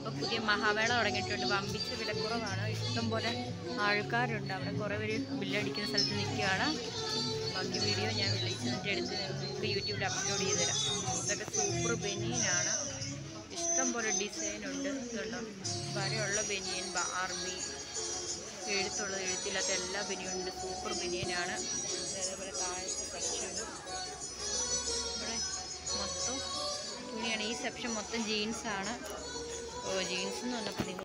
ഇപ്പോൾ പുതിയ മഹാമേള തുടങ്ങിയിട്ടുണ്ട് വമ്പിച്ച വിലക്കുറവാണ് ഇഷ്ടം പോലെ ആൾക്കാരുണ്ട് അവിടെ കുറേ പേര് ബില്ലടിക്കുന്ന സ്ഥലത്ത് നിൽക്കുകയാണ് ബാക്കി വീഡിയോ ഞാൻ വിളിച്ചതിൻ്റെ അടുത്ത് നിങ്ങൾക്ക് യൂട്യൂബിൽ അപ്ലോഡ് ചെയ്ത് തരാം ഇതൊക്കെ സൂപ്പർ ബനിയനാണ് ഇഷ്ടം പോലെ ഡിസൈൻ ഉണ്ട് ഇതുണ്ടോ വരെയുള്ള ബനിയൻ ബാർബി എഴുത്തുള്ളത് എഴുത്തില്ലാത്ത എല്ലാ ബനിയനും ഉണ്ട് സൂപ്പർ ബനിയനാണ് അതേപോലെ താഴത്തെ സെക്ഷനും ഇവിടെ മൊത്തം തുണിയാണ് ഈ സെക്ഷൻ മൊത്തം ജീൻസാണ് ഓ ജീൻസ് എന്ന് പറഞ്ഞപ്പോൾ നിങ്ങൾ